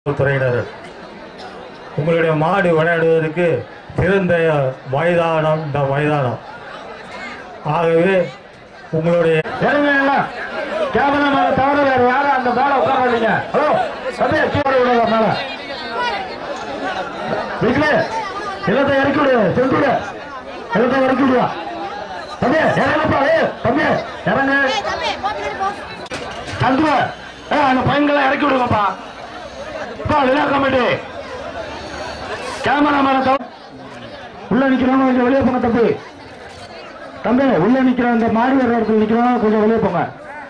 துறையினர் உங்களுடைய மாடு விளையாடுவதற்கு சிறந்த மைதானம் இந்த மைதானம் ஆகவே உங்களுடைய இறங்க கேமரா மேல தவிர வேற யாரும் அந்த மேல உட்காராதீங்க ஹலோ சந்தைய கீழே விடுங்க மேல வீட்டுல இல்லத்தை இறக்கி விடு செஞ்சுடு இல்லத்தை இறக்கி விடுவா தம்பி இறங்கப்பா ஏ தம்பி இறங்க தந்துவ ஏ அந்த பையன்களை இறக்கி விடுங்கப்பா அப்பா விழா கமிட்டி கேமரா மேல தவிர உள்ள நிக்கிறவங்க கொஞ்சம் வெளியே போங்க தம்பி தம்பி உள்ள நிக்கிற அந்த மாடி வர்ற இடத்துல நிக்கிறவங்க கொஞ்சம் வெளியே போங்க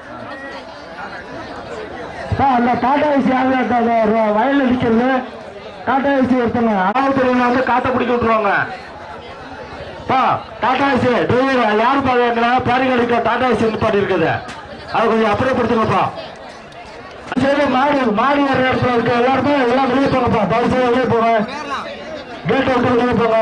அப்பா, அந்த டாடா ஏசி யாரு அந்த அந்த ர- வயல்ல நிக்கிறது டாடா ஏசி எடுத்துங்க ஆவுத்துறையில வந்து காத்த பிடிக்க விட்டுருவாங்க பா டாடா ஏசி டிரைவர் யாரு பாருங்களா பேரிகடிக்க டாடா ஏசி நிப்பாட்டி இருக்குது அது கொஞ்சம் அப்புறப்படுத்துங்கப்பா சரி மாடி மாடி வர்ற இடத்துல இருக்க எல்லாருமே எல்லாம் வெளியே போங்கப்பா தயவு செய்து வெளியே போங்க கேட் விட்டு வெளியே போங்க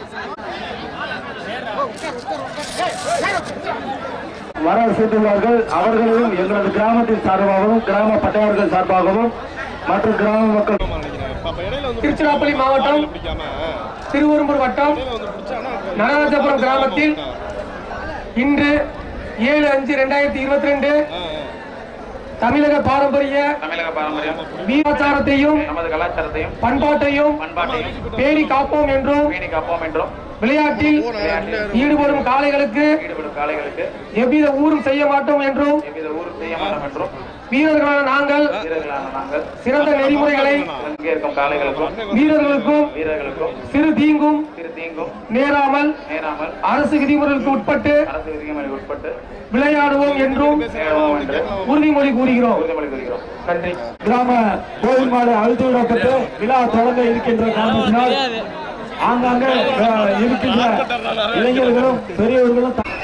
வர சென்றுள்ளார்கள் அவர்களையும் எங்களது கிராமத்தின் சார்பாகவும் கிராம பட்டையாளர்கள் சார்பாகவும் மற்றும் கிராம மக்கள் திருச்சிராப்பள்ளி மாவட்டம் திருவெரும்பூர் வட்டம் நடராஜபுரம் கிராமத்தில் இன்று ஏழு அஞ்சு ரெண்டாயிரத்தி இருபத்தி ரெண்டு தமிழக பாரம்பரிய தமிழக பாரம்பரியம் வீராச்சாரத்தையும் நமது கலாச்சாரத்தையும் பண்பாட்டையும் பண்பாட்டையும் பேணி காப்போம் என்றும் பேணி காப்போம் என்றும் விளையாட்டில் ஈடுபடும் காளைகளுக்கு ஈடுபடும் காளைகளுக்கு எவ்வித ஊரும் செய்ய மாட்டோம் என்றும் எவ்வித ஊரும் செய்ய மாட்டோம் என்றும் வீரர்களான நாங்கள் வீரர்களான நாங்கள் சிறந்த நெறிமுறைகளை இங்கே இருக்கும் காளைகளுக்கும் வீரர்களுக்கும் வீரர்களுக்கும் சிறு தீங்கும் சிறு தீங்கும் நேராமல் நேராமல் அரசு விதிமுறைகளுக்கு உட்பட்டு அரசு விதிமுறைக்கு உட்பட்டு விளையாடுவோம் என்றும் விளையாடுவோம் என்று உறுதிமொழி கூறுகிறோம் உறுதிமொழி கூறுகிறோம் நன்றி கிராம கோயில் மாடு அழுத்து விடப்பட்டு விழா தொடங்க இருக்கின்ற காரணத்தினால் ஆங்காங்கே அஹ், இருக்கின்ற இளைஞர்களும் பெரியவர்களும் த-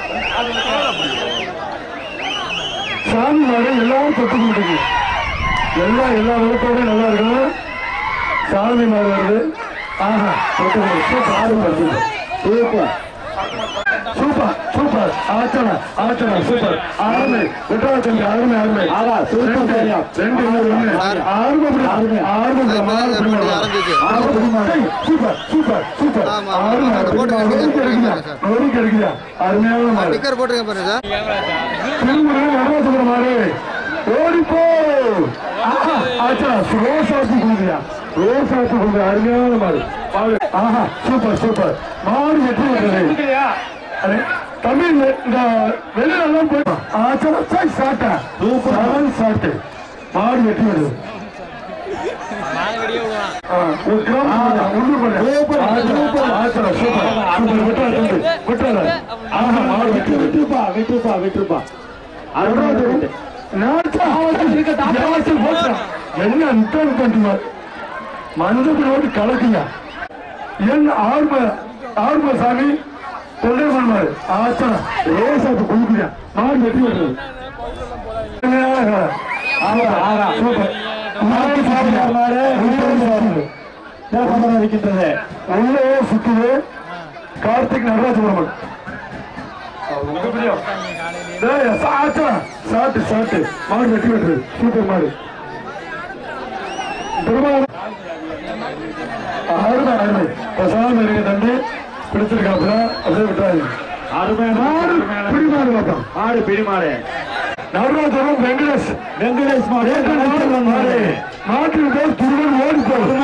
சாமி மாடு எல்லாரும் தொட்டுக்கிட்டு எல்லா எல்லா விளக்கோடும் நல்லா இருக்கணும் சாமி மாடு வருது ஆஹா தொட்டுக்கிட்டு சூப்பர் ஆறு வருது சூப்பர் சூப்பர் சூப்பர் ஆச்சனா ஆச்சனா சூப்பர் அருமை விட்டா தம்பி அருமை அருமை ஆகா சூப்பர் சரியா ரெண்டு ஒண்ணு அருமை அருமை அருமை மாறு பிடிமா சூப்பர் சூப்பர் சூப்பர் அருமை நொடி கிடைக்குதா நொடி கிடைக்குதா அருமையான மாறு ஸ்டிக்கர் போட்டுருங்க பாருங்க சார் திருமுருகன் நடராஜபுரம் மாறு ஓடிப்போ ஆஹா ஆச்சனா ரோசாத்தி கொடுக்குறியா ரோசாத்தி கொடுக்குற அருமையான மாறு மாறு ஆஹா சூப்பர் சூப்பர் மாடு வெற்றி பெற்றது அடே, தம்பி இந்த இந்த வெளியில எல்லாம் போய் ஆச்சா சாய் சாட்டா சூப்பர் சாட்டு மாடு வெற்றி வருது ஆ, ஒரு கிராமம் உள்ளூர் பண்ண. சூப்பர், ஆச்சா, சூப்பர், சூப்பர், விட்டுறா தம்பி, விட்டுறா. ஆஹா, மாடு வெற்றி, வெற்றிப்பா, வெற்றிப்பா, வெற்றிப்பா. அருணாச்சல ரெண்டு. நாட்டா, ஜாஸ்தி போட்டா. என்ன நிக்காது பண்றீங்க மஞ்சள் கலக்குங்க என்ன ஆர்ம ஆர்ம சாமி தொண்டை மன்மாரு ஆச்சா லேசாத்து குளிக்குறியா மாடு வெட்டி வருது இருக்கின்றது உள்ளே சுத்துது கார்த்திக் நடராஜபுரம் சாட்டு சாட்டு மாடு வெட்டி வருது சூப்பர் மாடு பெருமாள் அருமை அருமை பிரசாதம் இருக்க தம்பி பிடிச்சிருக்காப்புல அப்படியே விட்டாரு மாடு பிடிமாடு பார்ப்போம் மாடு பிடிமாடு நடராஜரும் வெங்கடேஷ் வெங்கடேஷ் மாடு மாடு மாட்டின் பேர் துருவன் ஓடி போகும்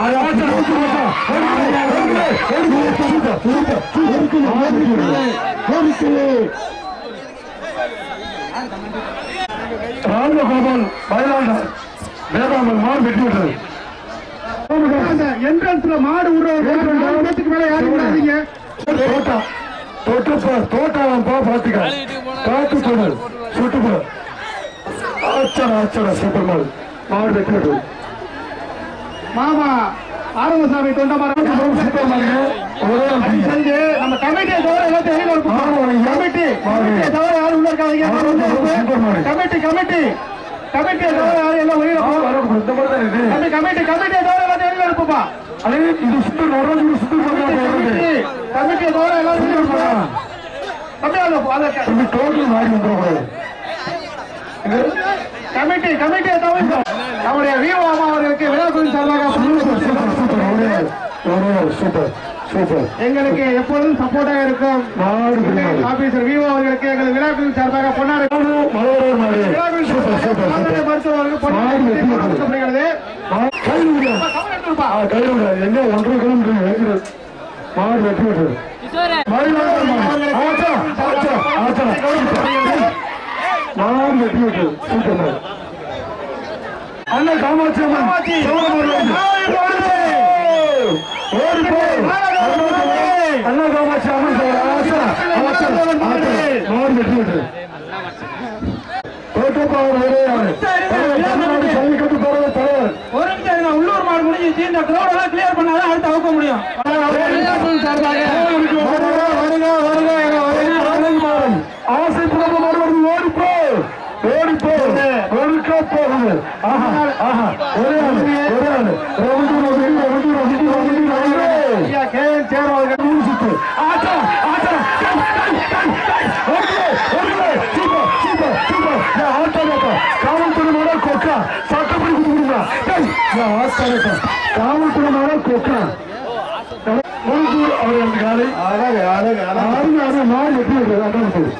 ராஜகோபால் மயிலாண்டார் வேதாமல் மாடு வெட்டி விட்டது என்ட்ரன்ஸ்ல மாடு விடுறதுக்கு மேல யாரும் விடாதீங்க தோட்டா தோட்டப்பா தோட்டாவன்பா பாத்துக்க பார்த்து சொல்லு சுட்டு போ ஆச்சரா ஆச்சரா சூப்பர் மாடு மாடு வெட்டி விட்டது மாமா ஆரம்பசாமி தொண்டமாரம் சூப்பர் மாடு ஒரே ஒரு பையன். செஞ்சு நம்ம கமிட்டியை தவிர எல்லாத்தையும் வெளியில இருக்கும் கமிட்டி கமிட்டியை தவிர யாரும் உள்ள இருக்காதீங்க கமிட்டி கமிட்டி கமிட்டியை தவிர யாரும் எல்லாம் வெளியில போ இந்த மாதிரி தான் இது கமிட்டி கமிட்டி கமிட்டியை தவிர எல்லாத்தையும் வெளியில இருப்பா அதே இது சுத்து நடராஜு சுத்து பண்ணுறாங்க கமிட்டியை தவிர எல்லாரும் வெளியில இருப்பா தம்பி அதை அதை இது டோட்டல் மாறி வந்துடக்கூடாது கமிட்டி கமிட்டியை தவிர்த்து நம்முடைய விவோ அம்மா அவர்களுக்கு விழாக்குழு சார்பாக சூப்பர் சூப்பர் சூப்பர் ஒரே ஒரே சூப்பர் சூப்பர் எங்களுக்கு எப்பொழுதும் சப்போர்ட்டாக இருக்கும் மாடு பிடிக்காது ஆபீசர் விவோ அவர்களுக்கு எங்கள் விழாக்குழு சார்பாக பொன்னாடு மலர் மாடு விழாக்குழு சூப்பர் சூப்பர் கால்நடை சூப்பர் மருத்துவர்களுக்கு பொன்னாடு கொடுக்கப்படுகிறது கை விடு ஆ, கை விடு எங்க ஒன்றரை கிலோமீட்டர் வைக்கிறது மாடு வெட்டி விட்டுறது மாடு ஆச்சா ஆச்சா ஆச்சா மாடு வெட்டி விட்டுறது சூப்பர் மாடு அண்ணா காமாட்சி அம்மன் காமாட்சி. சோழமூர்த்தி. ஓடி போ அண்ணா காமாட்சி அம்மன் சோழ ஆச்சா ஆச்சா ஆச்சா மாடு வெட்டி விட்டுறது தோட்டப்பாவர் ஒரே ஆளு தமிழ்நாடு ஜல்லிக்கட்டு போறது தலைவர் ஒரு நிமிஷம் இருங்க. உள்ளூர் மாடு முடிஞ்சிச்சு இந்த கிரௌட் எல்லாம் கிளியர் பண்ணாதான் அடுத்து அவுக்க முடியும் விழாக்குழு சார்பாக வருக, வருக, வருக, என வருக, வருக. ஆசை பிறந்த மறுபடி ஓடிப்போ ஓடிப்போ ஒழுக்க போகுது ஆஹா ஆஹா ஒரே ஆளு ஒரே ஆளு round round round round round round ஐயா கே என் சேர் அவர்கள் நூறு சுத்து ஆச்சா ஆச்சா okay okay super super super நான் ஆட்டா கேட்டா காவல்துறை மேல கொக்கா சட்டப்படி கொடுக்குறீங்க நான் ஆட்டா கேட்டா காவல்துறை மேல கொக்கா முழுக்கு அவர் அந்த காலை அழகு அழகு அழகு ஆறு ஆறு நாலு எட்டு இருக்கு அதான் போகுது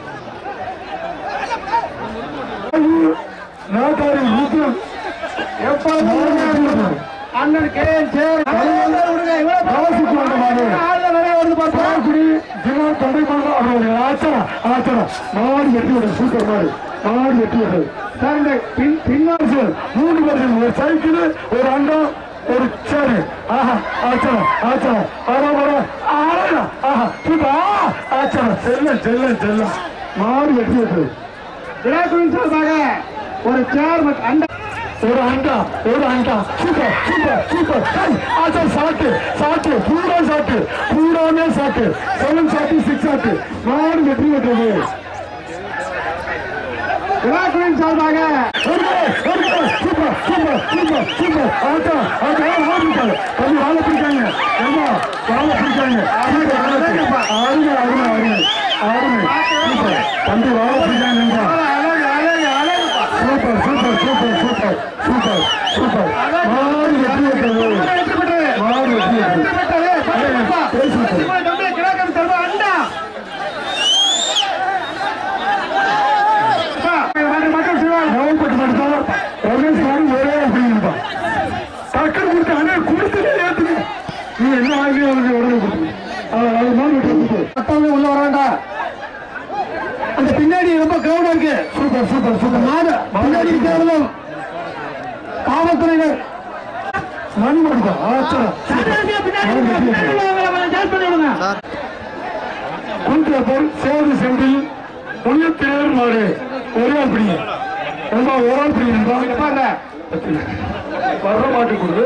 நாட்டாரி ஊக்கம் எப்பொழுதும் அண்ணன் கே என் சேர் விடுங்க இவ்வளவு காசுக்கு வந்த மாடு ஆளுநர் நிறைய வருது பார்ப்போம் பாக்குடி தினம் தடை பண்ண அவருடைய ஆச்சரா ஆச்சரா மாடு வெட்டி விடு சூப்பர் மாடு மாடு வெட்டி விடு சார் இந்த பின் பின்னால் சார் மூணு பேர் ஒரு சைக்கிள் ஒரு அண்டம் ஒரு சேரு ஆஹா ஆச்சரா ஆச்சரா வர வர ஆளா ஆஹா சூப்பர் ஆ ஆச்சரா செல்ல செல்ல செல்ல மாடு வெட்டி விடு விழாக்குழு சார்பாக ஒரு சேர் மற்றும் அண்ட ஒரு அண்டா ஒரு அண்டா சூப்பர் சூப்பர் சூப்பர் ஏய், ஆச்சா சாட்டு சாட்டு பூரா சாட்டு பூராமே சாட்டு செவன் சாட்டு சிக்ஸ் சாட்டு மாடு வெற்றி பெற்றது விழாக்குழு சார்பாக ஒருங்கே, ஒருங்கே, சூப்பர் சூப்பர் சூப்பர் சூப்பர் ஆச்சா ஆச்சா ஆரம்பிச்சாங்க தம்பி வாழ பிடிக்காங்க ஏமா வாழ பிடிக்காங்க சூப்பர், அருமை அருமை அருமை அருமை சூப்பர் தம்பி வாழ பிடிக்காங்க அழகு அழகு அழகு super super super super super super மாடு வெற்றி பெற்றது வெற்றி பெற்றது மாடு வெற்றி பெற்றது வெற்றி பெற்றது பத்து பேசு ரூபாய். சார். இவ்வளவு தம்பி கிழக்கன் சார்பா அண்டா அப்பா, மற்றும் மற்றும் சிவா நவம்பட்டு மட்டும் ரமேஷ் மாதிரி ஒரே அப்படின்னுப்பா டக்குனு கொடுத்து அண்ணே கொடுத்து ஏத்துங்க நீ என்ன வாங்கி அவனுக்கு உடனே கொடுத்து அது மாதிரி விட்டு கொடுத்து மத்தவங்க உள்ள வர வேண்டாம் அந்த பின்னாடி ரொம்ப கிரௌடா இருக்கு சூப்பர் சூப்பர் சூப்பர் மாடு பின்னாடி இருக்கிறவங்களும் காவல்துறையினர் மணி கொடுப்பா ஆச்சா குன்றப்போல் சேது செந்தில் புண்ணியத்தினர் மாடு ஒரே அப்படி ரொம்ப ஒரு ஆள் பிடிக்கணும் வர்ற மாட்டு கொடுத்து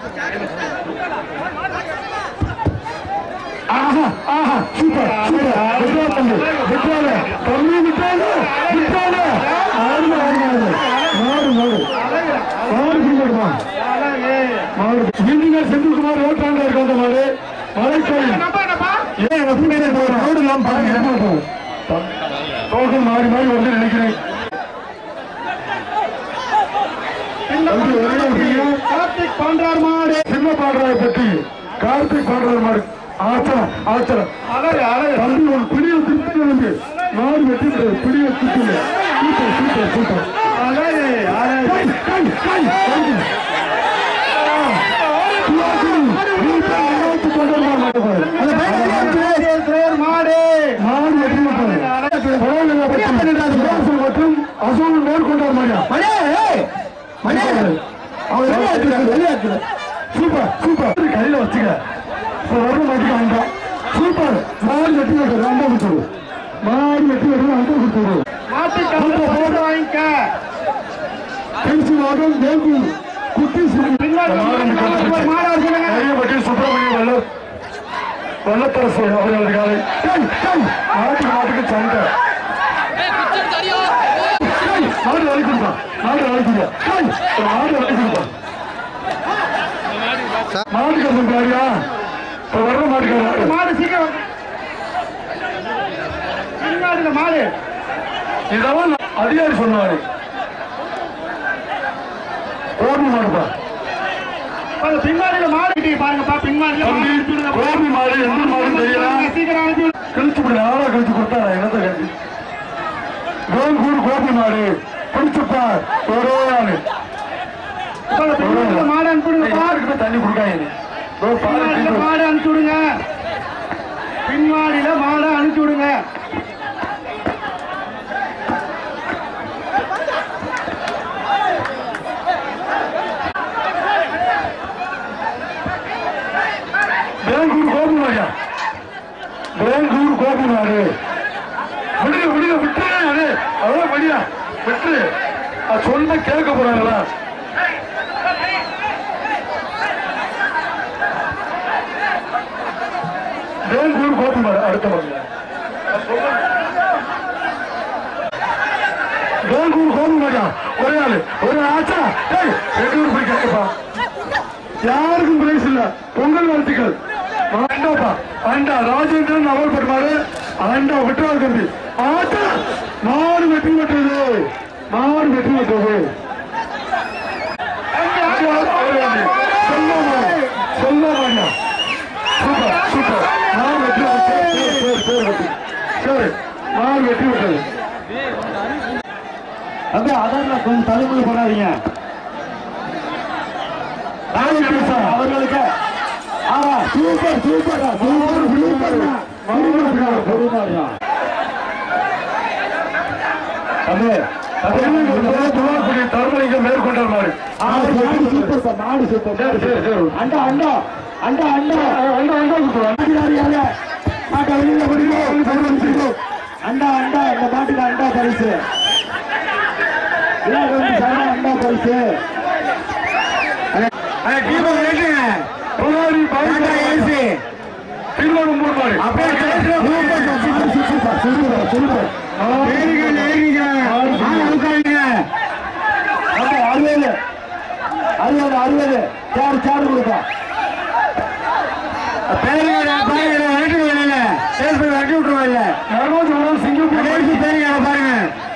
ஆஹா ஆஹா சூப்பர் சூப்பர் விட்ரா தம்பி விட்ரால தம்பி விட்ரால விட்ரால ஆடுங்க ஆடுங்க ஆடுங்க மாடு மாடு மாடு பிடிக்கணுமா மாடு இன்ஜினியர் செந்தில்குமார் ஓட்டாண்டா இருக்க அந்த மாடு மலைக்கோயில் ஏன் எங்க பின்னாடி போற ரோடு எல்லாம் பாருங்க என்ன போகும் தோட்டம் மாறி மாறி வந்து நினைக்கிறேன் தம்பி ஒரே விஷயம் கார்த்திக் பண்றார் மாடு சின்ன பாடுறாய பற்றி கார்த்திக் பாடுறாரு மாடு ஆச்சரா ஆச்சரா அழகு அழகு தம்பி ஒரு பிடியை திருப்பி வந்து மாடு வெட்டி விடு, பிடியை திருப்பி சூப்பர் சூப்பர் சூப்பர் அழகு அழகு கை, கை, கை, கை. ஆ. துவாசி, நீ போய் இருபத்தி தொண்டர் மாடு பாரு. அந்த பையன் சேர் மாடு மாடு வெட்டி விட்டாரு. பரவாயில்லை, பற்றி. சுபாஷ் மற்றும் அசோகன் மேற்கொண்டார் மாடியா மணி மணி அவன் வெளியாக்குறாரு, வெளியாக்குறாரு. சூப்பர் சூப்பர் கையில வச்சுக்க இப்ப வர மாட்டேங்க வேண்டாம் சூப்பர் மாடு வெட்டி விடுறது அண்டா கொடுத்துரு மாடு வெட்டி விடுறது அண்டா கொடுத்துரு மாட்டு கம்பு போட்டு வாங்கிக்க பென்சி வாகம் வேங்கு குட்டி சிறு பின்னாடி ஒரு மாடு வர சொல்லுங்க ஐயப்பட்டி சுப்பிரமணிய வல்லர் வல்லத்தரசு அவர்களது காலை டேய், டேய், மாட்டுக்கு மாட்டுக்கு சண்டை டேய், மாடு வலி கொடுப்பா மாடு வலி கொடுப்பா டேய், மாடு வலி கொடுப்பா மாட்டுக்கு காரியா இப்ப வர்ற மாட்டுக்காரா மாடு சீக்கிரம் வந்து. பின்னாடி இந்த மாடு இதெல்லாம் நான் அதிகாரி சொன்னாரு கோபி மாடுப்பா அது பின்மாடியில மாடு கிட்டி பாருங்கப்பா பின்மாடியில மாடு தம்பி, அனுப்பி விடுங்க. கோபி மாடு எந்த மாடு தெரியல சீக்கிரம் அனுப்பி விடுங்க. கழிச்சு விடு ஆளா கழிச்சு கொடுத்தா என்னத்த கட்டி வேல்கூர் கோபி மாடு பிடிச்சுப்பா ஒரே ஆளு இப்ப அந்த பின்மாடியில மாடு அனுப்பி விடுங்கப்பா யாருக்குமே தண்ணி கொடுக்காங்க பின்மாடியில மாடு அனுப்பிச்சு விடுங்க பின்மாடியில மாடு அனுப்பிச்சு விடுங்க வேல்கூர் கோபி மாடியா வேல்கூர் கோபி மாடு விடுங்க விடுங்க விட்டுரு அது அவ்வளோ படியா விட்டுரு அது சொன்ன கேட்க போறாங்களா வேல்கூர் கோபி மாடு அடுத்த மாடு வேல்கூர் கோபி மாடியா ஒரே ஆளு ஒரு ஆச்சா ஏய் ரெண்டு பேரும் போய் கேட்கப்பா யாருக்கும் பிரைஸ் இல்ல பொங்கல் வாழ்த்துக்கள் ஆண்டாப்பா ஆண்டா ராஜேந்திரன் அவல் பெருமாறு ஆண்டா விட்டுறாரு தம்பி ஆட்டா மாடு வெற்றி பெற்றது மாடு வெற்றி பெற்றது சொல்லாமா சூப்பர் சூப்பர் மாடு வெற்றி பெற்றது சரி, சரி, சரி, சரி மாடு வெற்றி பெற்றது அங்க அதான் கொஞ்சம் தலைமுறை போடாதீங்க ராஜேந்திரன் சார் அவர்களுக்கு ஆமா சூப்பர் சூப்பர் சூப்பர் சூப்பர் அது துவாக்குடி தர்மலிங்கம் மேற்கொண்டார் மாதிரி சூப்பர் சார் மாடு சூப்பர் சரி சரி சரி அண்டா அண்டா அண்டா அண்டா அண்டா அண்டா கொடுத்துருவாங்க மாட்டுக்காரி யாரு? மாட்டை வெளியில பிடிங்க. அண்டா அண்டா இந்த மாட்டுக்கு அண்டா பரிசு விழாக்கு வந்து சாயந்தரம் அண்டா பரிசு தீபம் ஏற்றுங்க புகாரி பயன்படுத்தி திருவண்ணூர் மாதிரி super sir, super super sir, super super ஏறிங்க ஏறிங்க ஆ, உட்காருங்க அப்போ அறுபது அறுபது அறுபது சார் சார் கொடுப்பா பேருங்க பாருங்க வெட்டி விடல சேல்ஸ் பண்ணி வெட்டி விட்டுருவாங்க நரோஜ் வரும் சிங்கப்பூர் கடைசி பேருங்க பாருங்க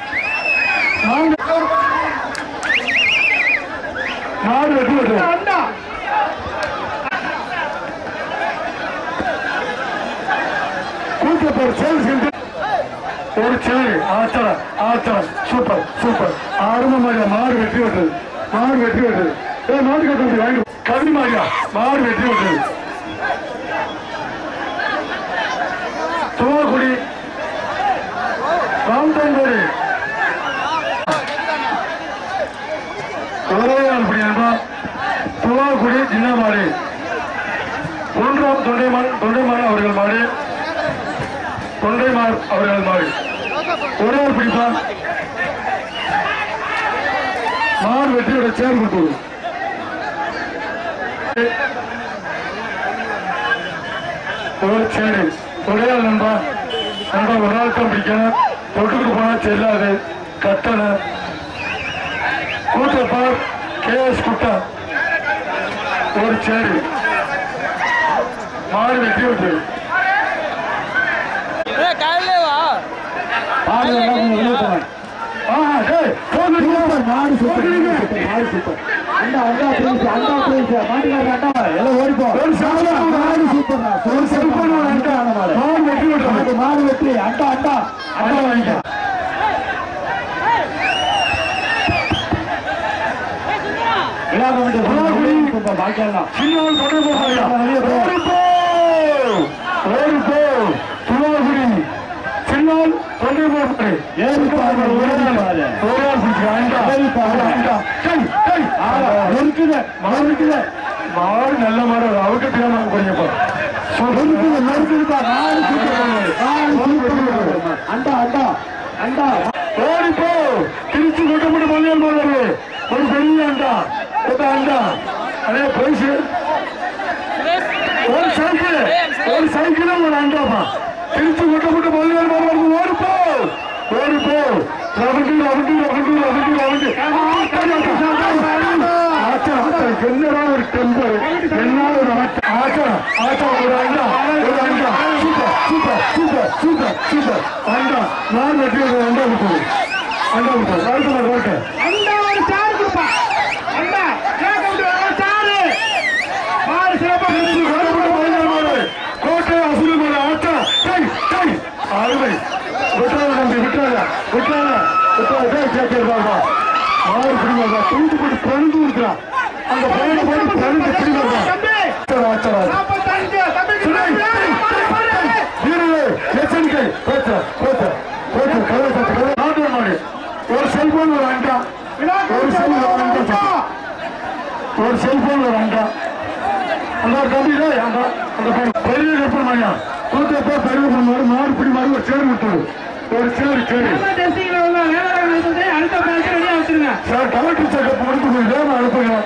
நாடு வெற்றி பெற்றது கூட்டத்தோர் சேல்ஸ் சென்டர் ஒரு சேரி ஆச்சரம் ஆச்சரம் சூப்பர் சூப்பர் ஆரம்ப மாடியா மாடு வெற்றி பெற்றது மாடு வெற்றி பெற்றது ஏ மாடு கட்டி வாங்கி கவி மாடியா மாடு வெற்றி பெற்றது துவாக்குடி ராம்தங்கோடி ஒரேயால் பிடியாண்டா துவாக்குடி ஜில்லா மாடு ஒன்றாம் தொண்டைமான் தொண்டைமான் அவர்கள் மாடு தொண்டைமான் அவர்கள் மாடு ஒரே ஒரு பிடிப்பா மாடு வெற்றியோட சேர் கொடுத்தது ஒரு சேரு தொடையால் நண்பா நண்பா ஒரு நாள் தான் பிடிக்கணும் தொட்டுக்கிட்டு போனா செல்லாது கட்டணம் கூட்டப்பார் கே எஸ் குட்டா ஒரு சேரு மாடு வெற்றி விட்டது மாடு எல்லாம் கொஞ்சம் வெளியே போங்க ஆஹா டேய் போங்க சூப்பர் மாடு சூப்பர் சூப்பர் மாடு சூப்பர் அண்டா அண்டா பிரிச்சு அண்டா பிரிச்சு மாட்டுக்காரி அண்டா எல்லாம் ஓடிப்போ ஒரு சாதம் மாடு சூப்பர் ஒரு செல்போன் ஒரு அண்டா மாடு மாடு வெற்றி விட்டது மாடு மாடு வெற்றி அண்டா அண்டா அண்டா வாங்கிக்க விழா கமிட்டி பாக்கியெல்லாம் சின்னவன் கொண்டு போறாயா ஓடி போ ஓடி போ துவாகுடி சின்னவன் கொண்டு போறாரு ஏறி பாரு ஏறி பாரு ஓடியா பிடிச்சு அண்டா ஏறி பாரு. அண்டா டேய் டேய் ஆமா, நொறுக்குது நொறுக்குது மாடு நல்ல மாடு அவருக்கு தெரியாம போறீங்கப்பா நொறுக்குது நொறுக்குதுப்பா நாலு சூப்பர் நாலு சூப்பர் அண்டா அண்டா அண்டா ஓடி போ திருச்சி கொட்டப்பட்டு மலையாள் மாடு ஒரு பெரிய அண்டா ஒரு அண்டா அதே பிரைஸ் ஒரு சைக்கிள் ஒரு சைக்கிளும் ஒரு அண்டாப்பா திருச்சி கொட்டப்பட்டு மலையாள் மாடு வருது ஓடி போ ஓடி போ ரவண்டி ரவண்டி ரவண்டி ரவண்டி ரவண்டி ஆச்சா ஆச்சா என்னடா ஒரு டெம்பர் என்ன ஒரு ஆச்சா ஆச்சா ஆச்சா ஒரு அண்டா ஒரு அண்டா super super super super super அண்டா நான் வெற்றி ஒரு அண்டா விட்டு அண்டா விட்டு வாழ்க்கை வாழ்க்கை அண்டா ஒரு சார் கொடுப்பா அண்டா கேட்கிறாப்பா மாடு பிடிவாப்பா தூண்டு போட்டு பிறந்து இருக்கிறான் அந்த பையனை போட்டு பிறந்து பிடிவாப்பா ஆச்சரா ஒரு செல்போன் ஒரு அண்டா ஒரு செல்போன் ஒரு அண்டா ஒரு செல்போன் ஒரு அண்டா அந்த கம்பியில அந்த அந்த பெரிய கற்பனை மாடியா தூத்த பேர் பெரிய மாடு மாடு பிடி மாடு ஒரு சேரு விட்டுரு ஒரு சேரு சேரு அடுத்த பேட்ச் ரெடியா வச்சிருங்க சார் கலெக்டர் செக்கப் முடித்து போய் வேணும் அனுப்புங்க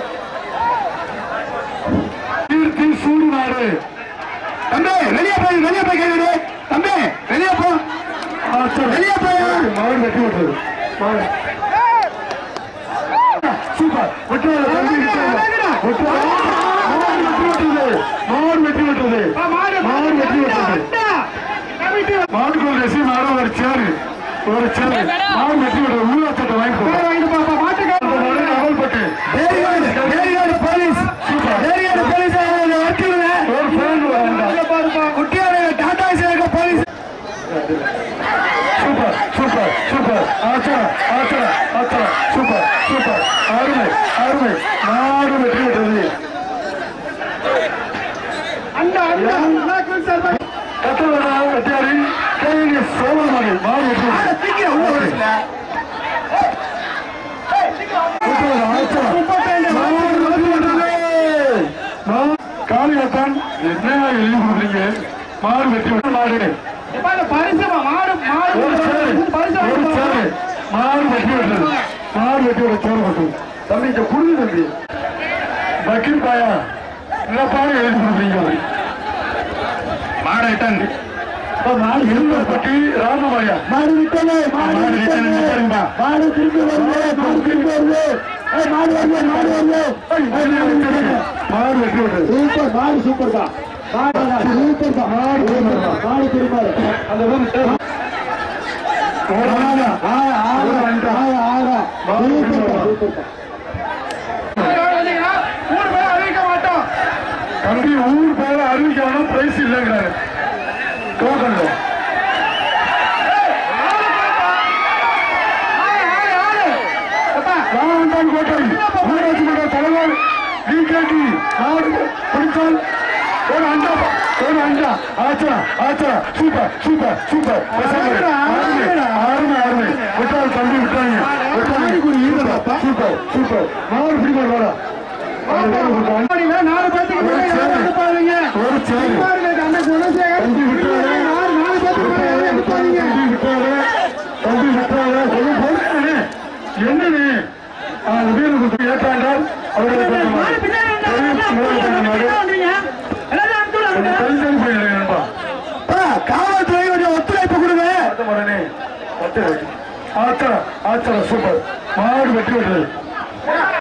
கீர்த்தி சூடு நாடு தம்பி வெளியே போய் வெளியே போய் கேளுடு தம்பி வெளியே போ வெளியே போய் மாடு வெட்டி விட்டுரு மாடு சூப்பர் வெட்டி விடு, தம்பி, வெட்டி விடு. வெட்டி விடு. மாடு வெட்டி விட்டது மாடு வெட்டி விட்டது மாடு வெட்டி விட்டது மாட்டுக்குள்ள ரசி மாடு ஒரு சேரு ஒரு சேரு மாடு வெட்டி விட்டது ஊழா சட்டை வாங்கி போடு. வாங்கிட்டு பாப்பா மாட்டுக்கு அந்த மாடு அவல்பட்டு வேரியாடு வேரியாடு போலீஸ் சூப்பர் வேரியாடு போலீஸ் வச்சுருங்க ஒரு ஃபேன் வேண்டாம் குட்டியாடு டாடா சேக போலீஸ் சூப்பர் சூப்பர் சூப்பர் ஆச்சா ஆச்சா ஆச்சா சூப்பர் சூப்பர் அருமை அருமை நாடு வெற்றி விட்டது அண்டா அண்டா கட்டளடா வெட்டியாரி கையில் சோழமணி மாடு வெற்றி விட்டது. சீக்கிரம் உள்ள வருஷல கட்டளடா, ஆச்சா. மாடு வெற்றி விட்டது. மாடு- காளியப்பன் என்ன எழுதி கொடுக்குறீங்க மாடு வெற்றி விட்ட மாடு பரிசு மாடு மாடு ஒரு சேரு பரிசு ஒரு சேரு மாடு வெட்டி விட்டது மாடு வெட்டி விட சோறு கொட்டு தம்பி இங்க குடுது தம்பி வக்கீல் பாயா என்ன பாரு எழுதி கொடுக்குறீங்க மாடைட்டன் மாடு எழுபத்தி ராமபாயா மாடு விட்டது மாடு விட்டது, விட்டதுப்பா. மாடு திரும்பி வருது மாடு திரும்பி வருது ஏய், மாடு வருது மாடு வருது மாடு வெட்டி விட்டது சூப்பர் மாடு சூப்பர் தான் மாடு சூப்பர் தான் மாடு சூப்பர் மாடு திரும்பாரு அந்த வந்து ஒரு ஆளா? ஒரு ஆண்டா? மாடு வெட்டி விட்டது. தம்பி ஊர் பேர அறிவிக்கணும் பிரைஸ் இல்லைங்கிறாரு டோக்கன்ல ராமன் கோட்டை ஊராட்சி மன்ற தலைவர் விகேடி நாடு பிடிச்சால் ஒரு அண்டா ஒரு அண்டா ஆச்சா ஆச்சா சூப்பர் சூப்பர் சூப்பர் பசங்க. அருமை அருமை அருமை விட்டால் தம்பி விட்டாங்க விட்டாங்க சூப்பர் சூப்பர் மாடு பிடிப்பார் வாடா அந்த வேலை கொடுத்தாங்க. நாலு பேத்துக்கு ஒரு சேரு. பாருங்க ஒரு சேரு அந்த குணசேகர் தம்பி விட்டாரு நாலு நாலு பேத்துக்கு எடுப்பாங்க தம்பி விட்டாரு தம்பி விட்டாரு கொஞ்சம் பொறுத்து என்னன்னு அந்த வீடு கொடுத்து ஏற்றாண்டால் அவர்களுக்கு கொஞ்சம் மாடு பின்னாடி வந்தா பெரிய முறை பண்ண மாடு. வந்தீங்க எல்லாரும் அனுப்பிச்சு கொஞ்சம் விடுங்க. தள்ளி தள்ளி போயிடுங்க நண்பா. காவல்துறை கொஞ்சம் ஒத்துழைப்பு கொடுங்க பார்த்த உடனே பத்து ஆச்சரா ஆச்சரா சூப்பர் மாடு வெட்டி விட்டது